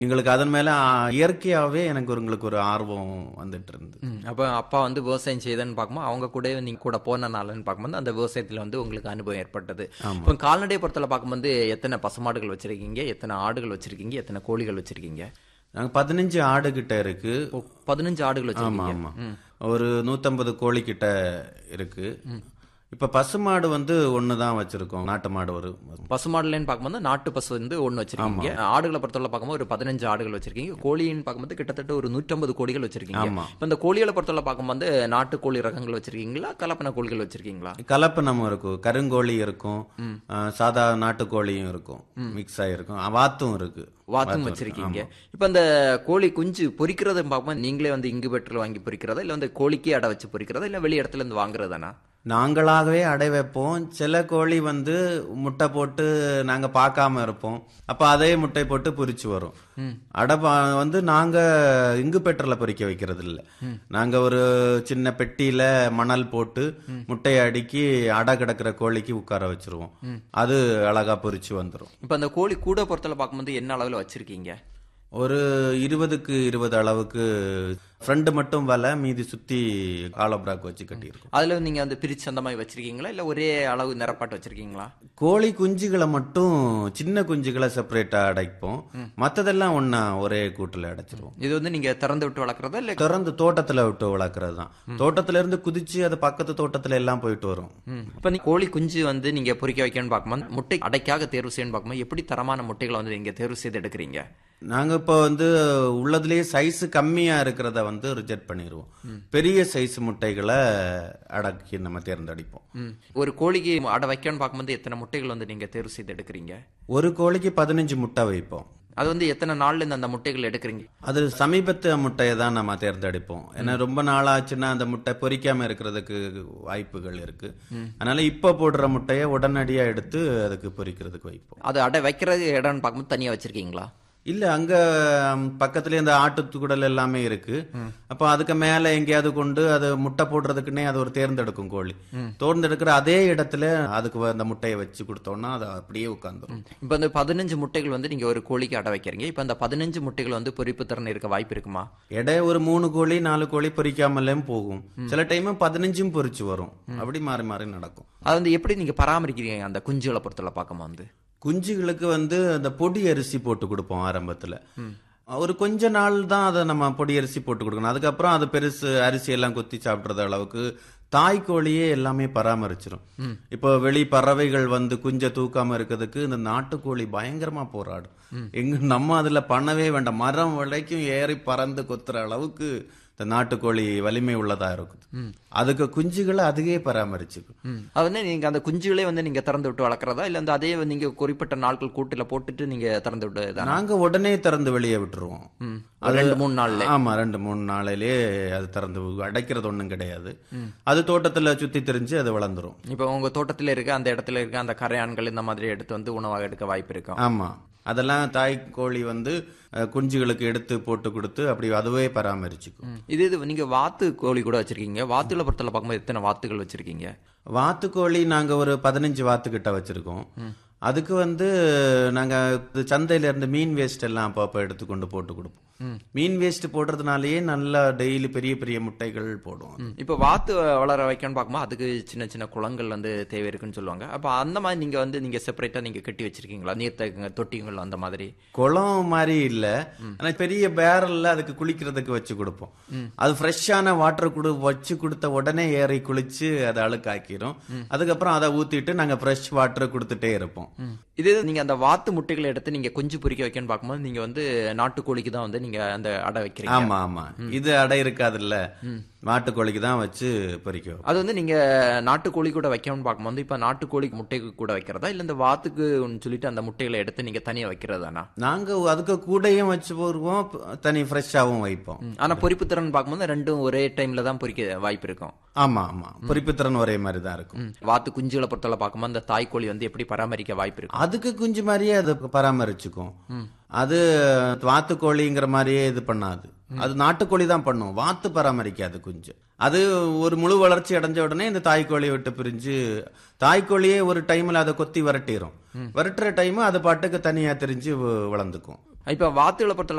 எங்களுக்கு அதன் மேல ஆ, இயற்கையாவே எனக்கு ஒரு உங்களுக்கு ஒரு ஆர்வம் வந்துட்டு இருந்து ம், அப்ப அப்பா வந்து விவசாயம் செய்தன்னு பார்க்கும்போது அவங்க கூட நீங்க கூட போனனாலன்னு பார்க்கும்போது அந்த விவசாயத்துல வந்து உங்களுக்கு அனுபவம் ஏற்பட்டது இப்போ கால்நடை பொறுத்தல பார்க்கும்போது எத்தனை பசுமாடுகள் வச்சிருக்கீங்க எத்தனை ஆடுகள் வச்சிருக்கீங்க எத்தனை கோழிகள் வச்சிருக்கீங்க நாங்க பதினஞ்சு ஆடு கிட்ட இருக்கு இப்போ பதினஞ்சு ஆடுகள் ஆமா வச்சிருக்கீங்க ஆமா ஒரு நூத்தம்பது கோழி கிட்ட இருக்கு இப்ப பசுமாடு வந்து ஒண்ணுதான் வச்சிருக்கோம் நாட்டு மாடு ஒரு பசுமாடுலன்னு பார்க்கும்போது நாட்டு பசு வந்து ஒன்று வச்சிருக்கீங்க ஆடுகளை பொறுத்தவரை பார்க்கும்போது ஒரு பதினஞ்சு ஆடுகள் வச்சிருக்கீங்க கோழின்னு பார்க்கும்போது கிட்டத்தட்ட ஒரு நூற்றம்பது கோழிகள் வச்சிருக்கீங்க ஆமா. இப்போ இந்த கோழிகளை பொறுத்தவரை பார்க்கும்போது நாட்டு கோழி ரகங்கள் வச்சிருக்கீங்களா கலப்பன கோழிகள் வச்சிருக்கீங்களா கலப்பணமும் இருக்கும் கருங்கோழி இருக்கும் ஆ, சாதா நாட்டுக்கோழியும் இருக்கும் மிக்ஸ் ஆயிருக்கும் ஆ, வாத்தும் இருக்கு வாத்தும் வச்சிருக்கீங்க இப்போ இந்த கோழி குஞ்சு பொரிக்கிறத பார்க்கும்போது நீங்களே வந்து இங்குபேட்டரில் வாங்கி பொரிக்கிறதா இல்லை வந்து கோழிக்கே அடை வச்சு பொரிக்கிறதா இல்லை வெளி இடத்துல இருந்து வாங்குறதானா நாங்களாகவே அடை வைப்போம் சில கோழி வந்து முட்டை போட்டு நாங்க பார்க்காம இருப்போம் அப்ப அதே முட்டை போட்டு பொரிச்சு வரும் அடை பா- வந்து நாங்க இங்கு பெட்டர்ல பொரிக்க வைக்கிறது இல்ல நாங்க ஒரு சின்ன பெட்டியில மணல் போட்டு முட்டையை அடுக்கி அடை கிடக்கிற கோழிக்கு உட்கார வச்சிருவோம் அது அழகா பொரிச்சு வந்துரும் இப்போ அந்த கோழி கூட பொறுத்தல பார்க்கும்போது என்ன அளவில் வச்சிருக்கீங்க ஒரு இருபதுக்கு இருபது அளவுக்கு ஃப்ரண்ட் மட்டும் வலை மீதி சுத்தி காலப்ராக் வச்சு கட்டியிருக்கோம் அதுல நீங்க வந்து பிரிச்சு அந்த மாதிரி வச்சிருக்கீங்களா இல்ல ஒரே அளவு நிறப்பாட்டு வச்சிருக்கீங்களா கோழி குஞ்சுகளை மட்டும் சின்ன குஞ்சுகளை செப்பரேட்டா அடைப்போம் மத்ததெல்லாம் ஒண்ணா ஒரே கூட்டுல அடைச்சிருவோம் இது வந்து நீங்க திறந்து விட்டு வளர்க்குறதா இல்ல திறந்து தோட்டத்துல விட்டு வளர்க்கறது தான் தோட்டத்துல இருந்து குதிச்சு அது பக்கத்து தோட்டத்துல எல்லாம் போயிட்டு வரும் இப்ப நீ கோழி குஞ்சு வந்து நீங்க பொரிக்க வைக்கணும்னு பார்க்கும்போது முட்டை அடைக்காக தேர்வு செய்யணும்னு பார்க்கும்போது எப்படி தரமான முட்டைகளை வந்து நீங்க தேர்வு செய்து எடுக்கிறீங்க நாங்க இப்போ வந்து உள்ளதுலயே சைஸ் கம்மியா இருக்கிறத வந்து ரிஜெக்ட் பண்ணிடுவோம் பெரிய சைஸ் முட்டைகளை அடக்கி நம்ம தேர்ந்தெடுப்போம் ம். ஒரு கோழிக்கு அடை வைக்கணும்னு பார்க்கும்போது எத்தனை முட்டைகள் வந்து நீங்க தேர்வு செய்து எடுக்கிறீங்க ஒரு கோழிக்கு பதினஞ்சு முட்டை வைப்போம் அது வந்து எத்தனை நாள்ல இருந்து அந்த முட்டைகள் எடுக்கிறீங்க அது சமீபத்து முட்டையை தான் நம்ம தேர்ந்தெடுப்போம் ஏன்னா ரொம்ப நாள் ஆச்சுன்னா அந்த முட்டை பொரிக்காம இருக்கிறதுக்கு வாய்ப்புகள் இருக்கு அதனால இப்ப போடுற முட்டையை உடனடியா எடுத்து அதுக்கு பொரிக்கிறதுக்கு வைப்போம் அது அடை வைக்கிறது இடம்னு பார்க்கும்போது தனியா வச்சிருக்கீங்களா இல்ல அங்க ம், பக்கத்துலயே இந்த ஆட்டுக்குடல் எல்லாமே இருக்கு அப்ப அதுக்கு மேல எங்கேயாவது கொண்டு அது முட்டை போடுறதுக்குன்னே அது ஒரு தேர்ந்தெடுக்கும் கோழி தேர்ந்தெடுக்கிற அதே இடத்துல அதுக்கு அந்த முட்டையை வச்சு கொடுத்தோம்னா அது அப்படியே உட்காந்துரும் இப்போ அந்த பதினஞ்சு முட்டைகள் வந்து நீங்க ஒரு கோழிக்கு அடை வைக்கிறீங்க இப்போ அந்த பதினஞ்சு முட்டைகள் வந்து பொரிப்பு திறன் இருக்க வாய்ப்பு இருக்குமா எடை ஒரு மூணு கோழி நாலு கோழி பொரிக்காமலேயும் போகும் சில டைம் பதினஞ்சும் பொரிச்சு வரும் அப்படி மாறி மாறி நடக்கும் அது வந்து எப்படி நீங்க பராமரிக்கிறீங்க அந்த குஞ்சுகளை பொறுத்தல பார்க்கும்போது வந்து குஞ்சுகளுக்கு வந்து அந்த பொடி அரிசி போட்டு கொடுப்போம் ஆரம்பத்துல ஒரு கொஞ்ச நாள் தான் அதை நம்ம பொடி அரிசி போட்டு கொடுக்கணும் அதுக்கப்புறம் அது பெருசு அரிசி எல்லாம் கொத்தி சாப்பிடுறது அளவுக்கு தாய் கோழியே எல்லாமே பராமரிச்சிரும் இப்போ வெளி பறவைகள் வந்து குஞ்ச தூக்காம இருக்கிறதுக்கு இந்த நாட்டுக்கோழி பயங்கரமா போராடும் எங்க நம்ம அதுல பண்ணவே வேண்டாம் மரம் வரைக்கும் ஏறி பறந்து கொத்துற அளவுக்கு இந்த நாட்டுக்கோழி வலிமை உள்ளதா இருக்குது அதுக்கு குஞ்சுகளை அதுவே பராமரிச்சுக்கும் ம். அது வந்து நீங்க அந்த குஞ்சுகளே வந்து நீங்க திறந்து விட்டு வளர்க்குறதா இல்ல வந்து அதே நீங்க குறிப்பிட்ட நாட்கள் கூட்டுல போட்டுட்டு நீங்க திறந்து விட்டு நாங்க உடனே திறந்து வெளியே விட்டுருவோம் அது ரெண்டு மூணு நாள்ல ஆமா ரெண்டு மூணு நாளிலே அது திறந்து அடைக்கிறது ஒண்ணும் கிடையாது அது தோட்டத்துல சுத்தி தெரிஞ்சு அது வளர்ந்துரும் இப்போ உங்க தோட்டத்துல இருக்க அந்த இடத்துல இருக்க அந்த கரையான்கள் இந்த மாதிரி எடுத்து வந்து உணவாக எடுக்க வாய்ப்பு இருக்கும் ஆமா அதெல்லாம் தாய் கோழி வந்து அஹ், குஞ்சுகளுக்கு எடுத்து போட்டு கொடுத்து அப்படி அதுவே பராமரிச்சுக்கும் ம். இது இது நீங்க வாத்து கோழி கூட வச்சிருக்கீங்க வாத்துல பொறுத்தல பார்க்கும்போது எத்தனை வாத்துகள் வச்சிருக்கீங்க வாத்துக்கோழி நாங்க ஒரு பதினஞ்சு வாத்து கிட்ட வச்சிருக்கோம் அதுக்கு வந்து நாங்க இது சந்தையில இருந்து மீன் வேஸ்ட் எல்லாம் அப்பப்ப எடுத்து கொண்டு போட்டு கொடுப்போம் மீன் வேஸ்ட் போடுறதுனாலயே நல்லா டெய்லி பெரிய பெரிய முட்டைகள் போடும் ம். இப்போ வாத்து வளர வைக்கணும்னு பார்க்கும்போது அதுக்கு சின்ன சின்ன குளங்கள் வந்து தேவை இருக்குன்னு சொல்லுவாங்க அப்போ அந்த மாதிரி நீங்க வந்து நீங்க செப்பரேட்டா நீங்க கட்டி வச்சிருக்கீங்களா நீர்த்தேக்கங்க தொட்டிகள் அந்த மாதிரி குளம் மாதிரி இல்ல ஆனா பெரிய பேரல்ல அதுக்கு குளிக்கிறதுக்கு வச்சு கொடுப்போம் அது ஃப்ரெஷ்ஷான வாட்டர் குடு வச்சு கொடுத்த உடனே ஏறி குளிச்சு அதை அழுக்காக்கிரும் அதுக்கப்புறம் அதை ஊத்திட்டு நாங்க ஃப்ரெஷ் வாட்டர் கொடுத்துட்டே இருப்போம் இதே நீங்க அந்த வாத்து முட்டைகளை எடுத்து நீங்க குஞ்சு பொரிக்க வைக்கணும்னு பார்க்கும்போது நீங்க வந்து நாட்டுக்கோழிக்கு தான் வந்து நீங்க அந்த அடை வைக்கிறீங்க ஆமா ஆமா இது அடை இருக்காதுல்ல நாட்டுக்கோழிக்கு தான் வச்சு பொரிக்க வைப்போம். அது வந்து நீங்க நாட்டுக்கோழி கூட வைக்கணும்னு பார்க்கும்போது இப்ப நாட்டுக்கோழி முட்டைக்கு கூட வைக்கிறதா இல்ல இந்த வாத்துக்கு சொல்லிட்டு அந்த முட்டைகளை எடுத்து நீங்க தனியா வைக்கிறதானா நாங்க அதுக்கு கூடையும் வச்சு போடுவோம் தனி ஃப்ரெஷ்ஷாவும் வைப்போம் ஆனா பொரிப்பு திறன் பார்க்கும்போது ரெண்டும் ஒரே டைம்ல தான் பொரிக்க வாய்ப்பு இருக்கும் ஆமா ஆமா பொரிப்புத்திறன் ஒரே மாதிரி தான் இருக்கும் ம். வாத்து குஞ்சுகளை பொறுத்தவரை பார்க்கும்போது அந்த தாய்க்கோழி வந்து எப்படி பராமரிக்க வாய்ப்பு இருக்கும் அதுக்கு குஞ்சு மாதிரியே அது பராமரிச்சுக்கும் அது வாத்துக்கோழிங்கிற மாதிரியே இது பண்ணாது அது நாட்டுக்கோழி தான் பண்ணும் வாத்து பராமரிக்காது குஞ்சு அது ஒரு முழு வளர்ச்சி அடைஞ்ச உடனே இந்த தாய்க்கோழியை விட்டு பிரிஞ்சு தாய்க்கோழியே ஒரு டைம்ல அதை கொத்தி விரட்டிடும் விரட்டுற டைம் அது பாட்டுக்கு தனியா தெரிஞ்சு வ- வளர்ந்துக்கும் இப்ப வாத்துகளை பொறுத்தல